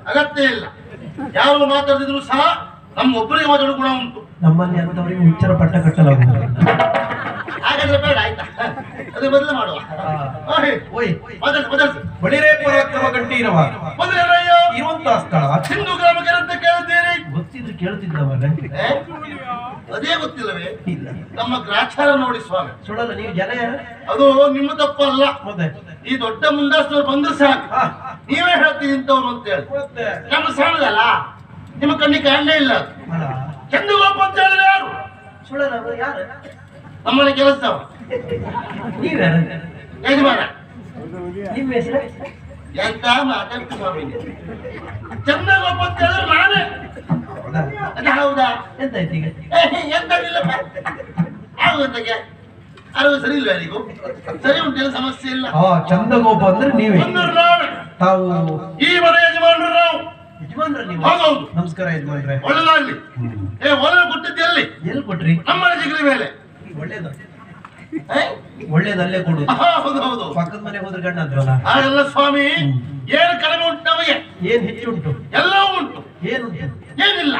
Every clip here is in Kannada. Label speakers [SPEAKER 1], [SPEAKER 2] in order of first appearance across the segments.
[SPEAKER 1] ಅಗತ್ಯ ಇಲ್ಲ ಯಾರು ಮಾತಾಡಿದ್ರು ಸಹ ನಮ್ಮ ಒಬ್ಬರಿಗೆ ಮಾತಾಡೋ ಗುಣ ಉಂಟು
[SPEAKER 2] ನಮ್ಮಲ್ಲಿ ಅಂತವರಿಗೆ ಹುಚ್ಚರ ಪಟ್ಟ ಕಟ್ಟಲಾಗುವುದು
[SPEAKER 1] ಹಾಗಾದ್ರೆ ಬೇಡ ಆಯ್ತಾ ಅದೇ ಬದಲು ಮಾಡುವ ಹಾ, ಹೇಳಿ.
[SPEAKER 2] ಓಯ್
[SPEAKER 1] ಮಾತಾಡ್ಸಿ ಮಾತಾಡ್ಸಿ
[SPEAKER 2] ಬಳಿರೇ ಪರಾಕ್ರಮ ಗಂಟೀರವ
[SPEAKER 1] ಮೊದಲನೆಯ
[SPEAKER 2] ಇರುವಂತಹ ಸ್ಥಳ
[SPEAKER 1] ಹಿಂದೂ ಗ್ರಾಮಕ್ಕೆ ಅಂತ ಕೇಳಿದ್ದೀರಿ
[SPEAKER 2] ಗೊತ್ತಿದ್ರು ಕೇಳ್ತಿದ್ದವಲ್ಲ
[SPEAKER 1] ಏ? ಅದೇ ಗೊತ್ತಿಲ್ಲವೇ
[SPEAKER 2] ಇಲ್ಲ
[SPEAKER 1] ನಮ್ಮ ಗ್ರಾಚಾರ ನೋಡಿ ಸ್ವಾಮಿ
[SPEAKER 2] ಸುಳ್ಳಲ್ಲ ನೀವು ಜನ ಯಾರು
[SPEAKER 1] ಅದು ನಿಮ್ಮ ತಪ್ಪಲ್ಲ
[SPEAKER 2] ಮತ್ತೆ
[SPEAKER 1] ಈ ದೊಡ್ಡ ಮುಂಡಾಸ್ತವ್ರು ಬಂದ್ರೆ ಸಾಕು
[SPEAKER 2] ಹಾ,
[SPEAKER 1] ನೀವೇ ಹೇಳ್ತೀವಿ ಇಂಥವ್ರು ಅಂತ ಹೇಳಿ
[SPEAKER 2] ಮತ್ತೆ
[SPEAKER 1] ನಮ್ಮ ಸಣ್ಣದಲ್ಲ ನಿಮ್ಮ ಕಣ್ಣಿಗೆ ಕಾಣಲೇ ಇಲ್ಲ ಅದು.
[SPEAKER 2] ಅಲ್ಲ
[SPEAKER 1] ಚಂದುಗೋಪ ಅಂತ ಹೇಳಿದ್ರೆ ಯಾರು
[SPEAKER 2] ಸುಳ್ಳಲ್ಲ ಅವ್ರು ಯಾರು
[SPEAKER 1] ನಮ್ಮನೆ ಕೆಲಸದವ
[SPEAKER 2] ನೀವ್ಯಾರು
[SPEAKER 1] ಯಜಮಾನ
[SPEAKER 2] ನಿಮ್ಮ ಹೆಸರು
[SPEAKER 1] ಎಂತ ಮಾತಾಡ್ತಿ ಸ್ವಾಮಿ ನೀವು? ಚಂದಗೋಪ ಅಂತ ಹೇಳಿದ್ರೆ ನಾನೇ
[SPEAKER 2] ಹೌದಾ?
[SPEAKER 1] ಅದು ಹೌದಾ
[SPEAKER 2] ಎಂತಾಯ್ತು ಈಗ
[SPEAKER 1] ಏ, ಎಂತದಿಲ್ಲಪ್ಪ ಆಗುತ್ತಕ್ಕೆ ಅರಿವು ಸರಿ ಇಲ್ವ ಯಾರಿಗೂ ಸರಿ ಉಂಟೇನು ಸಮಸ್ಯೆ ಇಲ್ಲ
[SPEAKER 2] ಆ ಚಂದಗೋಪ ಅಂದ್ರೆ ನೀವೇ
[SPEAKER 1] ಒಂದು ನಾವೇ
[SPEAKER 2] ತಾವು
[SPEAKER 1] ಈ ಮನೆ ಯಜಮಾನರು ನಾವು
[SPEAKER 2] ಯಜಮಾನ್ರ ನೀವು
[SPEAKER 1] ಹೌದೌದು
[SPEAKER 2] ನಮಸ್ಕಾರ ಯಜಮಾನ್ರೆ
[SPEAKER 1] ಒಳ್ಳೆದಾಗ್ಲಿ ಏ ಒಳ್ಳೆ ಕೊಟ್ಟಿದ್ದೆ ಎಲ್ಲಿ
[SPEAKER 2] ಎಲ್ಲಿ ಕೊಟ್ರಿ
[SPEAKER 1] ನಮ್ಮನೆ ಜಿಗರಿ ಮೇಲೆ
[SPEAKER 2] ಒಳ್ಳೇದು
[SPEAKER 1] ಏ?
[SPEAKER 2] ಒಳ್ಳೇದಲ್ಲೇ ಕೊಡು
[SPEAKER 1] ಆಹಾ, ಹೌದು ಹೌದು
[SPEAKER 2] ಪಕ್ಕದ ಮನೆ ಹೋದ್ರೆ ಗಂಡ ಅಂದ್ರಲ್ಲ
[SPEAKER 1] ಹಾಗೆಲ್ಲ ಸ್ವಾಮಿ ಏನು ಕಡಿಮೆ ಉಂಟು ನಮಗೆ
[SPEAKER 2] ಏನ್ ಹೆಚ್ಚುಂಟು
[SPEAKER 1] ಎಲ್ಲವೂ ಉಂಟು
[SPEAKER 2] ಏನುಂಟು
[SPEAKER 1] ಏನಿಲ್ಲ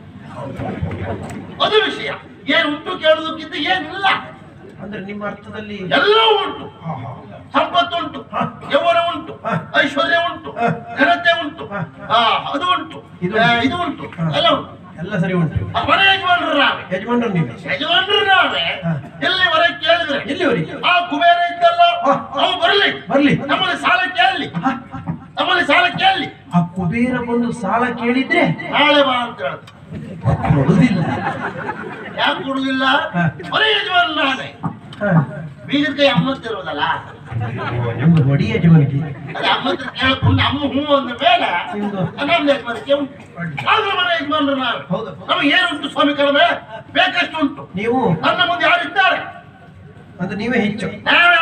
[SPEAKER 1] ಅದು ವಿಷಯ ಏನು ಉಂಟು ಕೇಳುವುದಕ್ಕಿಂತ ಏನಿಲ್ಲ
[SPEAKER 2] ಅಂದ್ರೆ ನಿಮ್ಮ ಅರ್ಥದಲ್ಲಿ
[SPEAKER 1] ಎಲ್ಲವೂ ಉಂಟು
[SPEAKER 2] ಹಾ, ಹಾ.
[SPEAKER 1] ಸಂಪತ್ತುಂಟು ಯೌವನ ಉಂಟು
[SPEAKER 2] ಹ.
[SPEAKER 1] ಐಶ್ವರ್ಯ ಉಂಟು
[SPEAKER 2] ಹ.
[SPEAKER 1] ಘನತೆ ಉಂಟು
[SPEAKER 2] ಹ.
[SPEAKER 1] ಆ, ಅದು ಉಂಟು
[SPEAKER 2] ಇದು
[SPEAKER 1] ಆ,
[SPEAKER 2] ಉಂಟು.
[SPEAKER 1] ಇದು ಉಂಟು
[SPEAKER 2] ಹ.
[SPEAKER 1] ಎಲ್ಲ ಉಂಟು
[SPEAKER 2] ಎಲ್ಲ ಸರಿ ಉಂಟು
[SPEAKER 1] ಆ, ಮನೆ ಯಜಮಾನರು ನಾವೇ
[SPEAKER 2] ಯಜಮಾನ್ರು ನೀವು
[SPEAKER 1] ಯಜಮಾನರು ನಾವೇ
[SPEAKER 2] ಹ.
[SPEAKER 1] ಎಲ್ಲಿವರೆಗೆ ಕೇಳಿದ್ರೆ
[SPEAKER 2] ಎಲ್ಲಿವರೆಗೆ
[SPEAKER 1] ಆ ಕುಬೇರ ಇದ್ದಲ್ಲ
[SPEAKER 2] ಹ.
[SPEAKER 1] ಅವು ಬರಲಿ
[SPEAKER 2] ಬರ್ಲಿ
[SPEAKER 1] ನಮ್ಮಲ್ಲಿ ಸಾಲ ಕೇಳಲಿ
[SPEAKER 2] ಹ?
[SPEAKER 1] ನಮ್ಮಲ್ಲಿ ಸಾಲ ಕೇಳಲಿ
[SPEAKER 2] ಆ ಕುಬೇರ ಬಂದು ಸಾಲ ಕೇಳಿದ್ರೆ
[SPEAKER 1] ನಾಳೆ ಬಾ ಅಂತ ಹೇಳ್ತಾರೆ
[SPEAKER 2] ಕೊಡುದಿಲ್ಲ
[SPEAKER 1] ಯಾಕೆ ಕೊಡುದಿಲ್ಲ
[SPEAKER 2] ಹ.
[SPEAKER 1] ಮನೆ ಯಜಮಾನ ನಾನೇ
[SPEAKER 2] ಹ.
[SPEAKER 1] ಬೀಗದ ಕೈ ಅಮ್ಮತ್ತಿರೋದಲ್ಲ
[SPEAKER 2] ಓ, ನಿಮ್ದು ಹೊಡಿ ಯಜಮಾನಿಗೆ
[SPEAKER 1] ಅದೇ ಅಮ್ಮ ಹತ್ರ ಕೇಳ್ಕೊಂಡು ಅಮ್ಮ ಹೂ ಅಂದ ಮೇಲೆ
[SPEAKER 2] ನಿಮ್ದು
[SPEAKER 1] ನಮ್ಮ ಯಜಮಾನಿಕೆ ಉಂಟು ಆದ್ರೂ ಮನೆ ಯಜಮಾನರು ನಾವು
[SPEAKER 2] ಹೌದು
[SPEAKER 1] ನಮಗೆ ಏನುಂಟು ಸ್ವಾಮಿ ಕಡಿಮೆ ಬೇಕಷ್ಟು ಉಂಟು
[SPEAKER 2] ನೀವು
[SPEAKER 1] ನನ್ನ ಮುಂದೆ ಯಾರಿದ್ದಾರೆ
[SPEAKER 2] ಅಂದ್ರೆ ನೀವೇ ಹೆಚ್ಚು
[SPEAKER 1] ನಾವೇ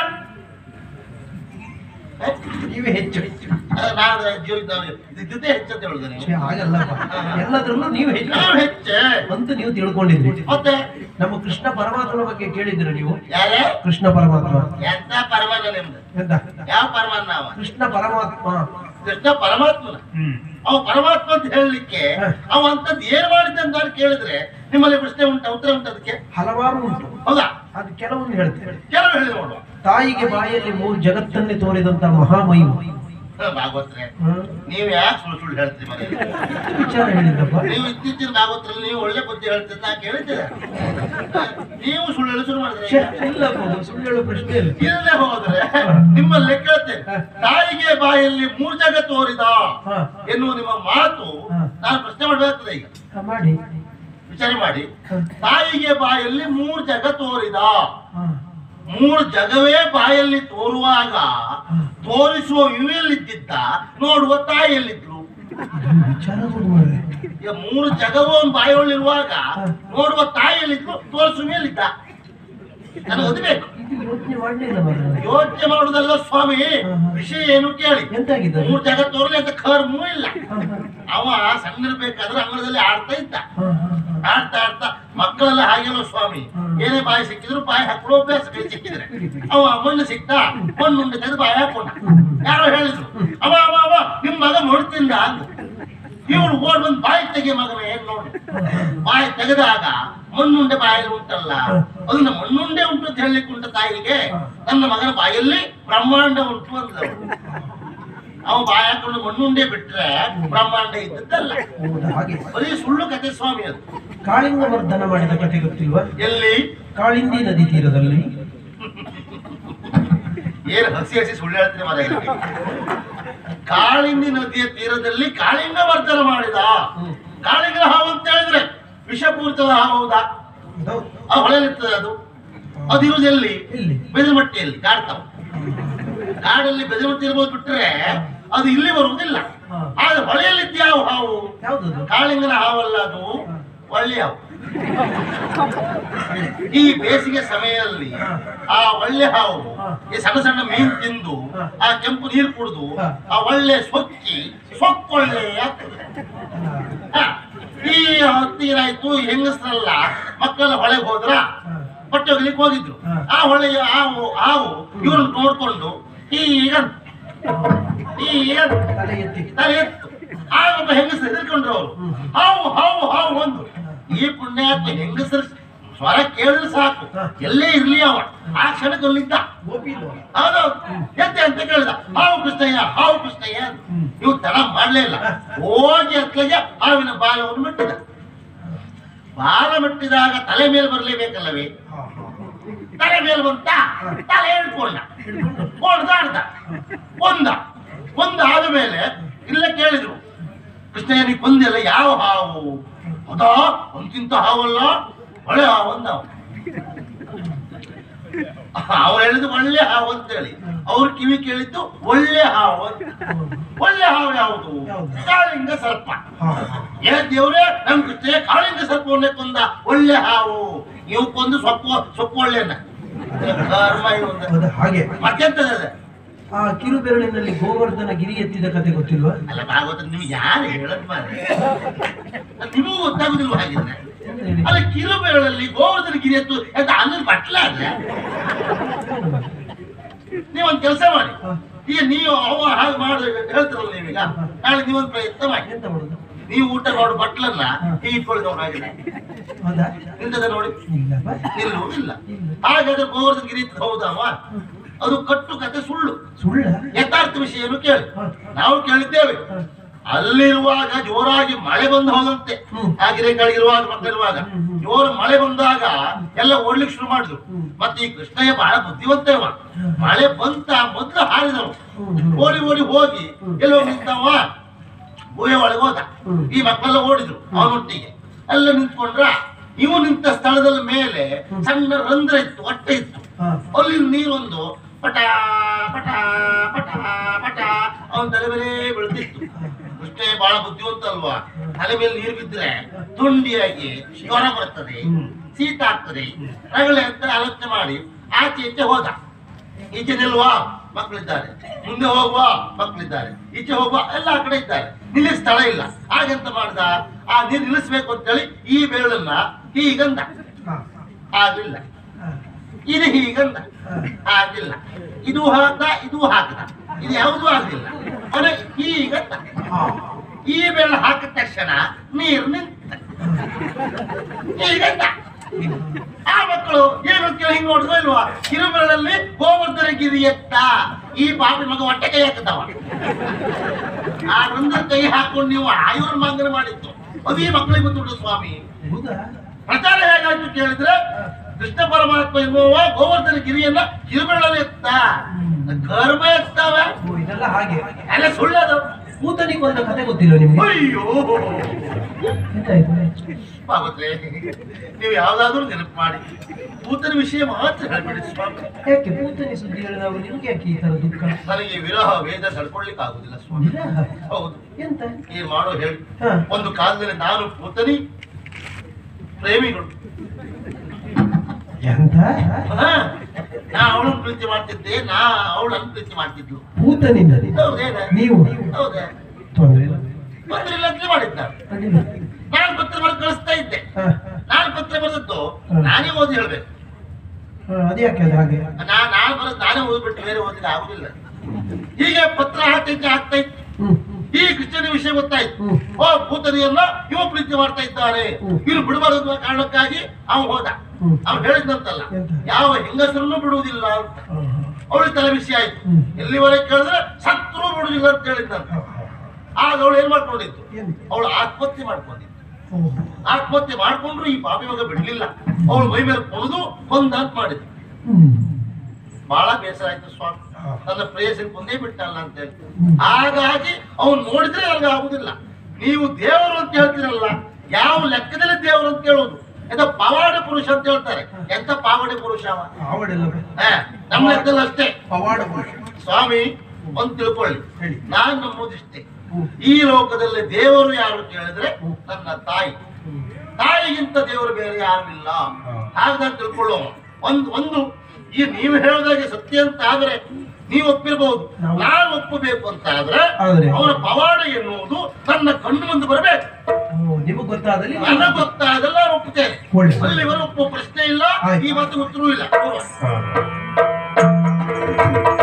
[SPEAKER 1] ಏ?
[SPEAKER 2] ನೀವೇ ಹೆಚ್ಚು
[SPEAKER 1] ಅದೇ ನಾನು ಜೀವಿತ ಇದ್ದಿದ್ದೇ ಹೆಚ್ಚಂತ ಹೇಳುದು ನೀವು
[SPEAKER 2] ಛೆ, ಹಾಗಲ್ಲಪ್ಪ ಎಲ್ಲದ್ರಲ್ಲೂ ನೀವು ಹೆಚ್ಚು
[SPEAKER 1] ನಾವು ಹೆಚ್ಚೆ
[SPEAKER 2] ಅಂತ ನೀವು ತಿಳ್ಕೊಂಡಿದ್ರಿ
[SPEAKER 1] ಮತ್ತೆ
[SPEAKER 2] ನಮ್ಮ ಕೃಷ್ಣ ಪರಮಾತ್ಮನ ಬಗ್ಗೆ ಕೇಳಿದ್ರ ನೀವು
[SPEAKER 1] ಯಾರೇ
[SPEAKER 2] ಕೃಷ್ಣ ಪರಮಾತ್ಮ
[SPEAKER 1] ಎಂತ ಪರಮಾನ ನಿಮ್ದು
[SPEAKER 2] ಎಂತ
[SPEAKER 1] ಯಾವ ಪರಮಾನ ಅವ
[SPEAKER 2] ಕೃಷ್ಣ ಪರಮಾತ್ಮ
[SPEAKER 1] ಕೃಷ್ಣ ಪರಮಾತ್ಮನ
[SPEAKER 2] ಹ್ಮ್
[SPEAKER 1] ಅವ ಪರಮಾತ್ಮ ಅಂತ ಹೇಳಲಿಕ್ಕೆ
[SPEAKER 2] ಹ.
[SPEAKER 1] ಅವ ಅಂತದ್ ಏನ್ ಮಾಡಿದ್ದೆ ಅಂತ ಕೇಳಿದ್ರೆ ನಿಮ್ಮಲ್ಲಿ ಪ್ರಶ್ನೆ ಉಂಟ ಉತ್ತರ ಉಂಟು ಅದಕ್ಕೆ
[SPEAKER 2] ಹಲವಾರು ಉಂಟು
[SPEAKER 1] ಹೌದಾ
[SPEAKER 2] ಅದು ಕೆಲವೊಂದು ಹೇಳ್ತೇವೆ
[SPEAKER 1] ಕೆಲವು ಹೇಳಿ ನೋಡುವ
[SPEAKER 2] ತಾಯಿಗೆ ಬಾಯಲ್ಲಿ ಮೂರು ಜಗತ್ತನ್ನೇ ತೋರಿದಂತ ಮಹಾಮಹಿಮ
[SPEAKER 1] ಹ, ಭಾಗವತ್ರೆ
[SPEAKER 2] ಹ್ಮ್.
[SPEAKER 1] ನೀವು ಯಾಕೆ ಸುಳ್ಳು ಸುಳ್ಳು ಹೇಳ್ತೀರಿ ಮನೆ
[SPEAKER 2] ವಿಚಾರ ಹೇಳಿದ್ದಪ್ಪ
[SPEAKER 1] ನೀವು ಇತ್ತೀಚಿನ ಭಾಗವತ್ರಲ್ಲಿ ನೀವು ಒಳ್ಳೆ ಬುದ್ಧಿ ಹೇಳ್ತೀರಿ ನಾ ಕೇಳಿದ್ದೆ ನೀವು ಸುಳ್ಳು ಹೇಳಿ ಶುರು
[SPEAKER 2] ಛೆ,
[SPEAKER 1] ಮಾಡಿದ್ರೆ
[SPEAKER 2] ಇಲ್ಲಪ್ಪ ಅದು ಸುಳ್ಳು ಹೇಳೋ ಪ್ರಶ್ನೆ ಇಲ್ಲ
[SPEAKER 1] ಇಲ್ಲದೆ ಹೋದ್ರೆ ನಿಮ್ಮಲ್ಲಿ ಕೇಳ್ತೇನೆ ತಾಯಿಗೆ ಬಾಯಲ್ಲಿ ಮೂರ್ ಜಾಗ ತೋರಿದ
[SPEAKER 2] ಹಾ.
[SPEAKER 1] ಎನ್ನುವ ನಿಮ್ಮ ಮಾತು
[SPEAKER 2] ಹಾ.
[SPEAKER 1] ನಾನು ಪ್ರಶ್ನೆ ಮಾಡಬೇಕಾಗ್ತದೆ ಈಗ
[SPEAKER 2] ಹಾ, ಮಾಡಿ
[SPEAKER 1] ವಿಚಾರ ಮಾಡಿ
[SPEAKER 2] ಹಾ.
[SPEAKER 1] ತಾಯಿಗೆ ಬಾಯಲ್ಲಿ ಮೂರ್ ಜಗ ತೋರಿದ
[SPEAKER 2] ಹಾ.
[SPEAKER 1] ಮೂರು ಜಗವೇ ಬಾಯಲ್ಲಿ ತೋರುವಾಗ ತೋರಿಸುವ ಇವೆಯಲ್ಲಿದ್ದಿದ್ದ ನೋಡುವ ತಾಯಿಯಲ್ಲಿದ್ರು
[SPEAKER 2] ಇದು ವಿಚಾರ ಮಾರ್ರೆ.
[SPEAKER 1] ಈಗ ಮೂರು ಜಗವು ಒಂದು ಬಾಯಿಯೊಳ್ಳಿರುವಾಗ
[SPEAKER 2] ಹಾ.
[SPEAKER 1] ನೋಡುವ ತಾಯಿಯಲ್ಲಿದ್ರು ತೋರಿಸುವ ಮೇಲಿದ್ದ ನನಗೆ ಅದು ಬೇಕು
[SPEAKER 2] ಇದು ಯೋಚನೆ ಮಾಡಲಿಲ್ಲ ಮಾರ್ರೆ.
[SPEAKER 1] ಯೋಚನೆ ಮಾಡುದಲ್ಲ ಸ್ವಾಮಿ
[SPEAKER 2] ಹಾ, ಹಾ.
[SPEAKER 1] ವಿಷಯ ಏನು ಕೇಳಿ
[SPEAKER 2] ಎಂತಾಗಿದ್ದಾರೆ
[SPEAKER 1] ಮೂರು ಜಗ ತೋರ್ಲಿ ಅಂತ ಕರ್ಮೂ ಇಲ್ಲ
[SPEAKER 2] ಹಾ, ಹಾ.
[SPEAKER 1] ಅವ ಸಣ್ಣಿರ್ಬೇಕಾದ್ರೆ ಅಂಗಳದಲ್ಲಿ ಆಡ್ತಾ ಇದ್ದ
[SPEAKER 2] ಹಾ, ಹಾ, ಹಾ.
[SPEAKER 1] ಆಡ್ತಾ ಆಡ್ತಾ ಮಕ್ಕಳೆಲ್ಲ ಹಾಗೆಲ್ಲ ಸ್ವಾಮಿ
[SPEAKER 2] ಹ್ಮ್.
[SPEAKER 1] ಏನೇ ಬಾಯಿ ಸಿಕ್ಕಿದ್ರು ಬಾಯಿ ಹಾಕೊಳ್ಳೋ ಅಭ್ಯಾಸ ಕೈ ಸಿಕ್ಕಿದ್ರೆ ಅವ ಮಣ್ಣು ಸಿಕ್ತ ಮಣ್ಣು ಉಂಡೆ ತೆಗೆದು ಬಾಯಿ ಹಾಕೊಂಡ ಯಾರೋ ಹೇಳಿದ್ರು ಅವ ಅವ ಅವ ನಿಮ್ ಮಗ ನೋಡ್ತಿಂದ ಅಂದ ಇವನು ಓಡ್ ಬಂದು ಬಾಯಿ ತೆಗಿ ಮಗನ ಏನ್ ನೋಡಿ ಬಾಯಿ ತೆಗೆದಾಗ ಮಣ್ಣುಂಡೆ ಬಾಯಲ್ಲಿ ಉಂಟಲ್ಲ ಅದನ್ನ ಮಣ್ಣುಂಡೆ ಉಂಟು ಅಂತ ಹೇಳಲಿಕ್ಕೆ ಉಂಟ ತಾಯಿಗೆ ನನ್ನ ಮಗನ ಬಾಯಲ್ಲಿ ಬ್ರಹ್ಮಾಂಡ ಉಂಟು ಅಂದಳು ಅವ ಬಾಯಿ ಹಾಕೊಂಡು ಮಣ್ಣುಂಡೆ ಬಿಟ್ರೆ ಬ್ರಹ್ಮಾಂಡ ಇದ್ದದ್ದಲ್ಲ
[SPEAKER 2] ಹೌದಾ, ಹಾಗೆ
[SPEAKER 1] ಬರೀ ಸುಳ್ಳು ಕತೆ ಸ್ವಾಮಿ ಅದು
[SPEAKER 2] ಕಾಳಿಂಗ ವರ್ಧನ ಮಾಡಿದ ಕಥೆ ಗೊತ್ತಿಲ್ವಾ
[SPEAKER 1] ಎಲ್ಲಿ
[SPEAKER 2] ಕಾಳಿಂದಿ ನದಿ ತೀರದಲ್ಲಿ
[SPEAKER 1] ಏನು ಹಸಿ ಹಸಿ ಸುಳ್ಳು ಹೇಳ್ತೀನಿ ಮನೆ ಕಾಳಿಂದಿ ನದಿಯ ತೀರದಲ್ಲಿ ಕಾಳಿಂಗ ವರ್ಧನ ಮಾಡಿದ
[SPEAKER 2] ಹ್ಮ್.
[SPEAKER 1] ಕಾಳಿಂಗನ ಹಾವು ಅಂತ ಹೇಳಿದ್ರೆ ವಿಷಪೂರಿತದ ಹಾವು ಹೌದಾ
[SPEAKER 2] ಹೌದು.
[SPEAKER 1] ಆ ಹೊಳೆಯಲ್ಲಿರ್ತದೆ ಅದು ಅದಿರುವುದು ಎಲ್ಲಿ
[SPEAKER 2] ಎಲ್ಲಿ
[SPEAKER 1] ಬೆದಮಟ್ಟಿಯಲ್ಲಿ ಕಾಡ್ತಾವ ಕಾಡಲ್ಲಿ ಬೆದಮಟ್ಟಿ ಇರ್ಬೋದು ಬಿಟ್ರೆ ಅದು ಇಲ್ಲಿ ಬರುವುದಿಲ್ಲ
[SPEAKER 2] ಹಾ.
[SPEAKER 1] ಆದ್ರೆ ಹೊಳೆಯಲ್ಲಿದ್ದ ಯಾವ ಹಾವು
[SPEAKER 2] ಯಾವ್ದದು
[SPEAKER 1] ಕಾಳಿಂಗನ ಹಾವಲ್ಲ ಅದು ಒಳ್ಳೆ ಹಾವು ಈ ಬೇಸಿಗೆ ಸಮಯದಲ್ಲಿ ಆ ಒಳ್ಳೆ ಹಾವು ಈ ಸಣ್ಣ ಸಣ್ಣ ಮೀನು ತಿಂದು ಆ ಕೆಂಪು ನೀರು ಕುಡಿದು ಆ ಒಳ್ಳೆ ಸೊಕ್ಕಿ ಸೊಕ್ಕೊಳ್ಳೆ ಆಗ್ತದೆ ಹ. ಈ ಹೊತ್ತಿಗಾಯ್ತು ಹೆಂಗಸ್ರಲ್ಲ ಮಕ್ಕಳೆಲ್ಲ ಹೊಳೆಗೆ ಹೋದ್ರ ಬಟ್ಟೆ ಒಗಿಲಿಕ್ಕೆ ಹೋಗಿದ್ರು ಆ ಹೊಳೆಯ ಹಾವು ಹಾವು ಇವ್ರನ್ನ ನೋಡ್ಕೊಂಡು ಈಗ ಈಗ
[SPEAKER 2] ತಲೆ ಎತ್ತಿ
[SPEAKER 1] ತಲೆ ಎತ್ತು ಆಗ ಒಬ್ಬ ಹೆಂಗಸರು ಹೆದರ್ಕೊಂಡ್ರು ಅವರು ಹಾವು ಹಾವು ಹಾವು ಒಂದು ಈ ಪುಣ್ಯಾತ್ಮ ಹೆಂಗಸರು ಸ್ವರ ಕೇಳಿದ್ರೆ ಸಾಕು ಎಲ್ಲೇ ಇರ್ಲಿ ಅವ ಆ ಕ್ಷಣಕ್ಕೆ ಅಲ್ಲಿದ್ದ
[SPEAKER 2] ಗೋಪಿ ಇಲ್ವಾ?
[SPEAKER 1] ಹೌದೌದು ಎಂತೆ ಅಂತ ಕೇಳಿದ ಹಾವು ಕೃಷ್ಣಯ್ಯ ಹಾವು ಕೃಷ್ಣಯ್ಯ ಅಂತ. ಇವು ತಡ ಮಾಡ್ಲೇ ಇಲ್ಲ ಹೋಗಿ ಅತ್ಲಗೆ ಹಾವಿನ ಬಾಲವನ್ನು ಮೆಟ್ಟಿದ ಬಾಲ ಮೆಟ್ಟಿದಾಗ ತಲೆ ಮೇಲೆ ಬರ್ಲೇಬೇಕಲ್ಲವೇ
[SPEAKER 2] ಹಾ, ಹಾ.
[SPEAKER 1] ತಲೆ ಮೇಲೆ ಬಂತ ತಲೆ ಹಿಡ್ಕೊಂಡ ಹೊಡ್ದಾಡ್ದ ಒಂದ ಒಂದ ಆದ ಮೇಲೆ ಇಲ್ಲ ಕೇಳಿದ್ರು ಕೃಷ್ಣಯ್ಯ ನೀ ಕೊಂದಿಲ್ಲ ಯಾವ ಹಾವು ಹೌದಾ ಅಂತಿಂತ ಹಾವಲ್ಲ ಒಳ್ಳೆ ಹಾವು ಅಂದ ಅವ. ಅವ್ರು ಹೇಳಿದ್ದು ಒಳ್ಳೆ ಹಾವು ಅಂತ ಹೇಳಿ ಅವ್ರ ಕಿವಿ ಕೇಳಿದ್ದು ಒಳ್ಳೆ ಹಾವು ಅಂತ ಒಳ್ಳೆ ಹಾವು ಯಾವುದು
[SPEAKER 2] ಯಾವುದು?
[SPEAKER 1] ಕಾಳಿಂಗ ಸರ್ಪ
[SPEAKER 2] ಹಾ, ಹಾ.
[SPEAKER 1] ಏ ದೇವ್ರೆ ನಮ್ ಕೃಷ್ಣ ಕಾಳಿಂಗ ಸರ್ಪವನ್ನೇ ಕೊಂದ ಒಳ್ಳೆ ಹಾವು ನೀವು ಕೊಂದು ಸೊಪ್ಪು ಸೊಪ್ಪು ಒಳ್ಳೆನ ಕರ್ಮ ಇವಂದು.
[SPEAKER 2] ಹೌದಾ? ಹಾಗೆ
[SPEAKER 1] ಮತ್ತೆಂತದ ಅದು?
[SPEAKER 2] ಆ ಕಿರು ಬೆರಳಿನಲ್ಲಿ ಗೋವರ್ಧನ ಗಿರಿ ಎತ್ತಿದ ಕತೆ ಗೊತ್ತಿಲ್ವಾ
[SPEAKER 1] ಅಲ್ಲ ಭಾಗವತ ನಿಮ್ಗೆ ಯಾರು ಹೇಳದ್ ಮಾರೆ ನಿಮಗೂ ಗೊತ್ತಾಗುದಿಲ್ವ ಹಾಗಿದ್ರೆ
[SPEAKER 2] ಎಂತ ಹೇಳಿ?
[SPEAKER 1] ಅಲ್ಲ ಕಿರು ಬೆರಳಲ್ಲಿ ಗೋವರ್ಧನ ಗಿರಿ ಎತ್ತು ಅಂತ ಅನ್ನದ ಬಟ್ಲ ಅಲ್ಲ ನೀವೊಂದ್ ಕೆಲಸ ಮಾಡಿ
[SPEAKER 2] ಹಾ.
[SPEAKER 1] ಈಗ ನೀವು ಅವ ಹಾಗೆ ಮಾಡಿ ಹೇಳ್ತಿರಲ್ಲ ನೀವೀಗ ನಾಳೆ ನೀವೊಂದು ಪ್ರಯತ್ನ ಮಾಡಿ
[SPEAKER 2] ಎಂತ ಮಾಡುದು
[SPEAKER 1] ನೀವು ಊಟ ಮಾಡೋ ಬಟ್ಲನ್ನ ಈ ಇಟ್ಕೊಳ್ಳೋದು ಹಾಗೆ
[SPEAKER 2] ಹೌದಾ
[SPEAKER 1] ನಿಂತದ ನೋಡಿ
[SPEAKER 2] ಇಲ್ಲಪ್ಪ
[SPEAKER 1] ನಿಲ್ಲು ಇಲ್ಲ
[SPEAKER 2] ಇಲ್ಲ.
[SPEAKER 1] ಹಾಗಾದ್ರೆ ಗೋವರ್ಧನ ಗಿರಿ ಇತ್ತು ಹೌದವ ಅದು ಕಟ್ಟು ಕತೆ ಸುಳ್ಳು
[SPEAKER 2] ಸುಳ್ಳ
[SPEAKER 1] ಯಥಾರ್ಥ ವಿಷಯನು ಕೇಳಿ
[SPEAKER 2] ಹಾ.
[SPEAKER 1] ನಾವು ಕೇಳಿದ್ದೇವೆ
[SPEAKER 2] ಹಾ.
[SPEAKER 1] ಅಲ್ಲಿರುವಾಗ ಜೋರಾಗಿ ಮಳೆ ಬಂದು ಹೋದಂತೆ
[SPEAKER 2] ಹ್ಮ್.
[SPEAKER 1] ಆ ಗಿರಿಗಳಿರುವಾಗ ಮಕ್ಕಳಿರುವಾಗ
[SPEAKER 2] ಹ್ಮ್, ಹ್ಮ್.
[SPEAKER 1] ಜೋರು ಮಳೆ ಬಂದಾಗ ಎಲ್ಲ ಓಡ್ಲಿಕ್ಕೆ ಶುರು ಮಾಡಿದ್ರು
[SPEAKER 2] ಹ್ಮ್.
[SPEAKER 1] ಮತ್ತೆ ಈ ಕೃಷ್ಣಯ್ಯ ಬಹಳ ಬುದ್ಧಿವಂತ ಇವ
[SPEAKER 2] ಹ್ಮ್.
[SPEAKER 1] ಮಳೆ ಬಂತ ಮೊದ್ಲು ಹಾರಿದವು
[SPEAKER 2] ಹ್ಮ್, ಹ್ಮ್.
[SPEAKER 1] ಓಡಿ ಓಡಿ ಹೋಗಿ
[SPEAKER 2] ಹ್ಮ್.
[SPEAKER 1] ಎಲ್ಲೋ ನಿಂತವ ಗುಹೆ ಒಳಗೆ ಹೋದ
[SPEAKER 2] ಹ್ಮ್.
[SPEAKER 1] ಈ ಮಕ್ಕಳೆಲ್ಲ ಓಡಿದ್ರು ಅವನೊಟ್ಟಿಗೆ ಎಲ್ಲ ನಿಂತ್ಕೊಂಡ್ರ ಇವು ನಿಂತ ಸ್ಥಳದ ಮೇಲೆ
[SPEAKER 2] ಹ್ಮ್.
[SPEAKER 1] ಸಣ್ಣ ರಂಧ್ರ ಇತ್ತು ಹೊಟ್ಟೆ ಇತ್ತು
[SPEAKER 2] ಹಾ.
[SPEAKER 1] ಅಲ್ಲಿ ನೀರೊಂದು ಪಟ ಪಟ ಪಟ ಪಟ ಅವನ ತಲೆ ಮೇಲೆ ಬೀಳ್ತಿತ್ತು ಕೃಷ್ಣ ಬಹಳ ಬುದ್ಧಿವಂತ ಅಲ್ವಾ ತಲೆ ಮೇಲೆ ನೀರು ಬಿದ್ದರೆ ತುಂಡಿಯಾಗಿ ಜ್ವರ ಬರ್ತದೆ
[SPEAKER 2] ಹ್ಮ್.
[SPEAKER 1] ಶೀತ ಆಗ್ತದೆ ರಗಳೆ ಅಂತ ಆಲೋಚನೆ ಮಾಡಿ ಆಚೆ ಈಚೆ ಹೋದ ಈಚೆ ನಿಲ್ಲುವ ಮಕ್ಕಳಿದ್ದಾರೆ ಮುಂದೆ ಹೋಗುವ ಮಕ್ಕಳಿದ್ದಾರೆ ಈಚೆ ಹೋಗುವ ಎಲ್ಲ ಆ ಕಡೆ ಇದ್ದಾರೆ ನಿಲ್ಲಿಸ್ ಸ್ಥಳ ಇಲ್ಲ ಹಾಗೆಂತ ಮಾಡ್ದ ಆ ನೀರು ನಿಲ್ಲಿಸ್ಬೇಕು ಅಂತೇಳಿ ಈ ಬೆರಳನ್ನ ಹೀಗಂದ
[SPEAKER 2] ಹಾ.
[SPEAKER 1] ಆಗ್ಲಿಲ್ಲ
[SPEAKER 2] ಹಾ.
[SPEAKER 1] ಇದು ಹೀಗಂದ
[SPEAKER 2] ಹಾ.
[SPEAKER 1] ಆಗಿಲ್ಲ ಇದು ಹಾಕ್ದ ಇದು ಹಾಕ್ದ ಇದು ಯಾವುದೂ ಆಗ್ಲಿಲ್ಲ ಅವನೇ ಹೀಗಂದ
[SPEAKER 2] ಹಾ.
[SPEAKER 1] ಈ ಬೆರಳು ಹಾಕಿದ ತಕ್ಷಣ ನೀರು ನಿಂತ ಹೀಗಂದ ಆ ಮಕ್ಕಳು ಏನು ಕೇಳಿ ಹಿಂಗ್ ನೋಡಿದ್ರು ಇಲ್ವಾ ಕಿರುಬೆರಳಲ್ಲಿ ಗೋವರ್ಧನ ಗಿರಿ ಎತ್ತ ಈ ಬಾಬಿ ಮಗ ಹೊಟ್ಟೆ ಕೈ ಹಾಕದವ ಆ ರಂಧ್ರ ಕೈ ಹಾಕೊಂಡು ನೀವು ಆಯುರ್ ಮಂಗನ ಮಾಡಿತ್ತು ಅದು ಈ ಮಕ್ಕಳಿಗೆ ಗೊತ್ತುಂಟು ಸ್ವಾಮಿ
[SPEAKER 2] ಹೌದಾ
[SPEAKER 1] ಪ್ರಚಾರ ಹೇಗಾಯ್ತು ಕೇಳಿದ್ರೆ ಕೃಷ್ಣ ಪರಮಾತ್ಮ ಎನ್ನುವ ಗೋವರ್ಧನ ಗಿರಿಯನ್ನ ಕಿರುಬೆರಳಲ್ಲಿ ಎತ್ತ ಗರ್ಭ ಎತ್ತಾವ
[SPEAKER 2] ಓ ಇದೆಲ್ಲ ಹಾಗೆ
[SPEAKER 1] ಎಲ್ಲ ಸುಳ್ಳದು
[SPEAKER 2] ಕೂತನಿಗೆ ಒಂದು ಕತೆ ಗೊತ್ತಿಲ್ಲ ನಿಮ್ಗೆ
[SPEAKER 1] ಅಯ್ಯೋ
[SPEAKER 2] ಎಂತಾಯ್ತು
[SPEAKER 1] ಪಾವತ್ರೆ ನೀವು ಯಾವ್ದಾದ್ರು ನೆನಪು ಮಾಡಿ ಭೂತನ ವಿಷಯ ಮಾತ್ರ ಹೇಳ್ಬೇಡಿ ಸ್ವಾಮಿ
[SPEAKER 2] ಯಾಕೆ ಕೂತನಿ ಸುದ್ದಿ ಹೇಳಿದವರು ನಿಮ್ಗೆ ಯಾಕೆ ಈ ತರ ದುಃಖ
[SPEAKER 1] ನನಗೆ ವಿರಹ ವೇದ ತಡ್ಕೊಳ್ಲಿಕ್ಕೆ ಆಗುದಿಲ್ಲ ಸ್ವಾಮಿ
[SPEAKER 2] ವಿರಹ?
[SPEAKER 1] ಹೌದು
[SPEAKER 2] ಎಂತ
[SPEAKER 1] ಏನ್ ಮಾಡೋ ಹೇಳಿ
[SPEAKER 2] ಹಾ.
[SPEAKER 1] ಒಂದು ಕಾಲದಲ್ಲಿ ನಾನು ಭೂತನಿ ಪ್ರೇಮಿಗಳು
[SPEAKER 2] ಎಂತ
[SPEAKER 1] ಹಾ, ನಾ ಅವಳನ್ನು ಪ್ರೀತಿ ಮಾಡ್ತಿದ್ದೆ ನಾ ಅವಳನ್ನು ಪ್ರೀತಿ ಮಾಡ್ತಿದ್ಲು
[SPEAKER 2] ಕೂತನಿಂದ
[SPEAKER 1] ಹೌದೇನ
[SPEAKER 2] ನೀವು
[SPEAKER 1] ಹೌದೇ
[SPEAKER 2] ತೊಂದ್ರೆ ಇಲ್ಲ
[SPEAKER 1] ತೊಂದ್ರೆ ಇಲ್ಲ ಅಂತ ಮಾಡಿದ್ದ
[SPEAKER 2] ಅಡ್ಡಿಲ್ಲ.
[SPEAKER 1] ನಾನು ಪತ್ರ ಬರೆದು ಕಳಿಸ್ತಾ ಇದ್ದೆ
[SPEAKER 2] ಹಾ,
[SPEAKER 1] ನಾನು ಪತ್ರ ಬರೆದದ್ದು
[SPEAKER 2] ಹ್ಮ್.
[SPEAKER 1] ನಾನೇ ಓದಿ ಹೇಳ್ಬೇಕು
[SPEAKER 2] ಹಾ, ಅದ್ಯಾಕೆ ಅದು ಹಾಗೆ
[SPEAKER 1] ನಾ ನಾನು ಬರೋದು ನಾನೇ ಓದ್ಬಿಟ್ಟು ಬೇರೆ ಓದಿದ್ರೆ ಆಗುದಿಲ್ಲ ಹೀಗೆ ಪತ್ರ ಹಾಕೈತೆ ಆಗ್ತಾ ಇತ್ತು
[SPEAKER 2] ಹ್ಮ್
[SPEAKER 1] ಈ ಕೃಷ್ಣನ ವಿಷಯ ಗೊತ್ತಾಯ್ತು
[SPEAKER 2] ಹ್ಮ್.
[SPEAKER 1] ಓ ಭೂತನಿಯನ್ನ ಇವ ಪ್ರೀತಿ ಮಾಡ್ತಾ ಇದ್ದಾರೆ
[SPEAKER 2] ಹ್ಮ್.
[SPEAKER 1] ಇವ್ರು ಬಿಡಬಾರದು ಅನ್ನೋ ಕಾರಣಕ್ಕಾಗಿ ಅವನು ಹೋದ
[SPEAKER 2] ಹ್ಮ್.
[SPEAKER 1] ಅವ್ನು ಹೇಳಿದ್ನಂತಲ್ಲ
[SPEAKER 2] ಎಂತ?
[SPEAKER 1] ಯಾವ ಹೆಂಗಸರನ್ನು ಬಿಡುವುದಿಲ್ಲ ಅಂತ
[SPEAKER 2] ಹಾ, ಹಾ.
[SPEAKER 1] ಅವಳಿಗೆ ತಲೆ ಬಿಸಿ ಆಯ್ತು
[SPEAKER 2] ಹ್ಮ್.
[SPEAKER 1] ಎಲ್ಲಿವರೆಗೆ ಕೇಳಿದ್ರೆ ಸತ್ರು ಬಿಡುವುದಿಲ್ಲ ಅಂತ ಹೇಳಿದ್ನಂತ
[SPEAKER 2] ಹಾ, ಹಾ.
[SPEAKER 1] ಆಗ ಅವಳು ಏನ್ ಮಾಡ್ಕೊಂಡಿತ್ತು
[SPEAKER 2] ಏನು?
[SPEAKER 1] ಅವಳು ಆತ್ಮಹತ್ಯೆ ಮಾಡ್ಕೊಂಡಿತ್ತು
[SPEAKER 2] ಓ.
[SPEAKER 1] ಆತ್ಮಹತ್ಯೆ ಮಾಡ್ಕೊಂಡ್ರು ಈ ಪಾಪಿ ಮಗ ಬಿಡ್ಲಿಲ್ಲ ಅವಳು ಮೈ ಮೇಲೆ ಕೊಡುದು ಒಂದ್ ಅಂತ ಮಾಡಿದ್ರು
[SPEAKER 2] ಹ್ಮ್.
[SPEAKER 1] ಬಹಳ ಬೇಸರ ಆಯ್ತು ಸ್ವಾಮಿ
[SPEAKER 2] ಹಾ.
[SPEAKER 1] ನನ್ನ ಪ್ರೇಯಸಿನ ಕೊಂದೇ ಬಿಟ್ಟಲ್ಲ ಅಂತ ಹೇಳಿ
[SPEAKER 2] ಹ್ಮ್.
[SPEAKER 1] ಹಾಗಾಗಿ ಅವನು ನೋಡಿದ್ರೆ ನನಗೆ ಆಗುದಿಲ್ಲ ನೀವು ದೇವರು ಅಂತ ಹೇಳ್ತೀರಲ್ಲ ಯಾವ ಲೆಕ್ಕದಲ್ಲಿ ದೇವರು ಅಂತ ಹೇಳೋದು ಎಂತ ಪವಾಡ ಪುರುಷ ಅಂತ ಹೇಳ್ತಾರೆ ಎಂತ ಪಾವಡೆ ಪುರುಷ ಅವ
[SPEAKER 2] ಆವಡೆಲ್ಲ
[SPEAKER 1] ಹಾ, ನಮ್ಮ ಲೆಕ್ಕದಲ್ಲಿ ಅಷ್ಟೇ
[SPEAKER 2] ಪವಾಡ ಪುರುಷ.
[SPEAKER 1] ಸ್ವಾಮಿ ಒಂದ್ ತಿಳ್ಕೊಳ್ಳಿ
[SPEAKER 2] ಹೇಳಿ.
[SPEAKER 1] ನಾನ್ ನಂಬುದಿಷ್ಟೇ
[SPEAKER 2] ಹ್ಮ್.
[SPEAKER 1] ಈ ಲೋಕದಲ್ಲಿ ದೇವರು ಯಾರು ಕೇಳಿದ್ರೆ ನನ್ನ ತಾಯಿ
[SPEAKER 2] ಹ್ಮ್.
[SPEAKER 1] ತಾಯಿಗಿಂತ ದೇವರು ಬೇರೆ ಯಾರು ಇಲ್ಲ
[SPEAKER 2] ಹಾ.
[SPEAKER 1] ಹಾಗಾಗಿ ತಿಳ್ಕೊಳ್ಳೋ ಒಂದು ಒಂದು ಈ ನೀವು ಹೇಳೋದಾಗೆ ಸತ್ಯ ಅಂತ ಆದ್ರೆ ನೀವು ಒಪ್ಪಿರಬಹುದು
[SPEAKER 2] ನಾವು-
[SPEAKER 1] ನಾನು ಒಪ್ಪಬೇಕು ಅಂತ ಆದ್ರೆ
[SPEAKER 2] ಆದ್ರೆ?
[SPEAKER 1] ಅವರ ಪವಾಡ ಎನ್ನುವುದು ನನ್ನ ಕಣ್ಣು ಮುಂದೆ ಬರಬೇಕು
[SPEAKER 2] ಓ, ನಿಮಗ್ ಗೊತ್ತಾದಲ್ಲಿ ನೀವು-
[SPEAKER 1] ನನಗೆ ಗೊತ್ತಾಗಲ್ಲ ನಾನು ಒಪ್ಪುತ್ತೇನೆ
[SPEAKER 2] ಒಳ್ಳೆ.
[SPEAKER 1] ಅಲ್ಲಿವರೆಗೂ ಒಪ್ಪುವ ಪ್ರಶ್ನೆ ಇಲ್ಲ
[SPEAKER 2] ಆಯ್ತು.
[SPEAKER 1] ಈ ಮಾತು ಉತ್ತರವೂ ಇಲ್ಲ
[SPEAKER 2] ಹಾ.